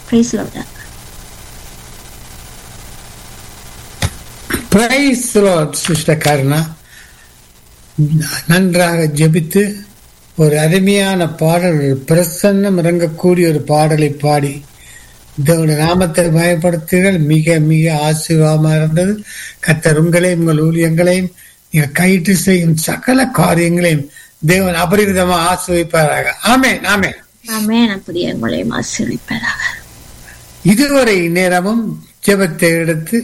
Price லோடா praise sister Karuna நன்றாக ஜெபித்து ஒரு அருமையான பாடல் ஒரு பிரசன்னம் இறங்கக்கூடிய ஒரு பாடலை பாடி தேவனுடைய நாமத்தை பயப்படுத்துகள் மிக மிக ஆசீர்வாதமா இருந்தது கத்தர் உங்களையும் உங்கள் ஊழியங்களையும் நீங்கள் கைட்டு செய்யும் சகல காரியங்களையும் தேவன் அபரிவிதமா ஆசிர்விப்பாராக ஆமென் ஆமென் ஆமென் அப்படியே உங்களையும் ஆசீர்வதிப்பதாக இதுவரை நேரமும் ஜெபத்தை எடுத்து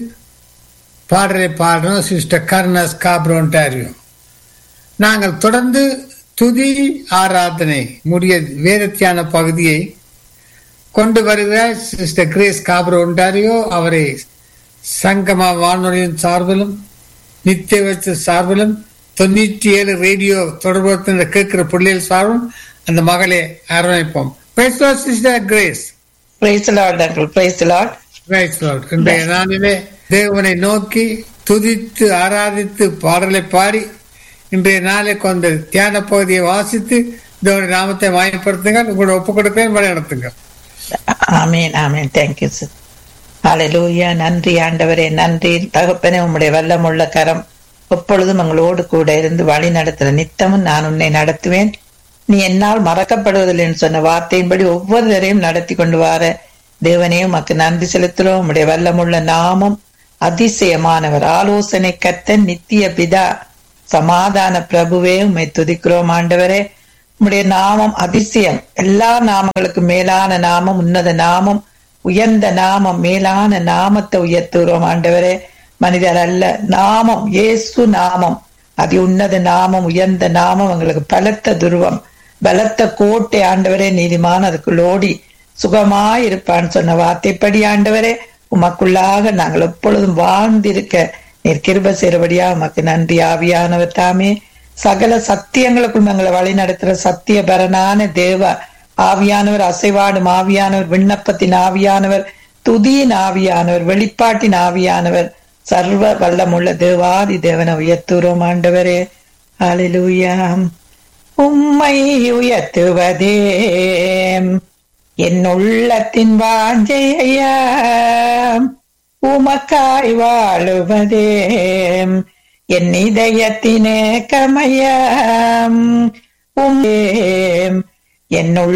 பாடலை பாடணும் சிஸ்டர் கர்னஸ் காப்ரோன்டாரியோ நாங்கள் தொடர்ந்து துதி ஆராதனை முடிய வேதத்தியான பகுதியை கொண்டு வருகிறார் சிஸ்டர் கிரேஸ் காப்ரோ ஒன்டாரியோ அவரை சங்கமா வானொலியின் சார்பிலும் நித்திய வச்ச சார்பிலும் தொண்ணூற்றி ஏழு ரேடியோ தொடர்பு கேட்கிற பிள்ளைகள் சார்பிலும் அந்த மகளை அரவணைப்போம் sister Grace praise Lord uncle praise Lord Praise Lord. இன்றைய நாளிலே தேவனை நோக்கி துதித்து ஆராதித்து பாடலை பாடி இன்றைய நாளை கொண்டு தியான பகுதியை வாசித்து தேவனுடைய நாமத்தை வாய்ப்படுத்துங்கள் உங்களோட ஒப்பு கொடுக்கிறேன் வழி நடத்துங்க ஆமீன் ஆமீன் தேங்க்யூ சார் ஹalleluya நன்றி ஆண்டவரே நன்றி தகப்பனே உம்முடைய வல்லமுள்ள கரம் எப்பொழுதும் எங்களோடு கூட இருந்து வழி நடத்துற நித்தமும் நான் உன்னை நடத்துவேன் நீ என்னால் மறக்கப்படுவதில்லை என்று சொன்ன வார்த்தையின்படி ஒவ்வொருவரையும் நடத்தி கொண்டு வர தேவனே உமக்கு நன்றி செலுத்துகிறோம் உம்முடைய வல்லமுள்ள நாமம் அதிசயமானவர் ஆலோசனை கத்தன் நித்திய பிதா சமாதான பிரபுவே உம்மை துதிக்கிறோம் ஆண்டவரே உம்முடைய நாமம் அதிசயம் எல்லா நாமங்களுக்கும் மேலான நாமம் உன்னத நாமம் உயர்ந்த நாமம் மேலான நாமத்தை உயர்த்துகிறோம் ஆண்டவரே மனிதர் அல்ல நாமம் இயேசு நாமம் அதி உன்னத நாமம் உயர்ந்த நாமம் எங்களுக்கு பலத்த துருவம் பலத்த கோட்டை ஆண்டவரே நீதிமான அதுக்குள் ஓடி சுகமாயிருப்பான்னு சொன்ன வார்த்தைப்படி ஆண்டவரே உமக்குள்ளாக நாங்கள் எப்பொழுதும் வாழ்ந்திருக்க நீர் கிருப செய்றபடியா உமக்கு நன்றி ஆவியானவர் தாமே சகல சத்தியங்களுக்குள் எங்களை வழி நடத்துற சத்திய பரனான தேவ ஆவியானவர் அசைவாடும் ஆவியானவர் விண்ணப்பத்தின் ஆவியானவர் துதியின் ஆவியானவர் வெளிப்பாட்டின் ஆவியானவர் சர்வ வல்லமுள்ள தேவாதி தேவனை உயர்த்துகிறோம் ஆண்டவரே ஹalleluya உம்மை உயர்த்துவதே என் உள்ளத்தின் வாஞ்சையா உமக்காய் வாழுவதே என் இதயத்தினே கமயம் உம் என் உள்ள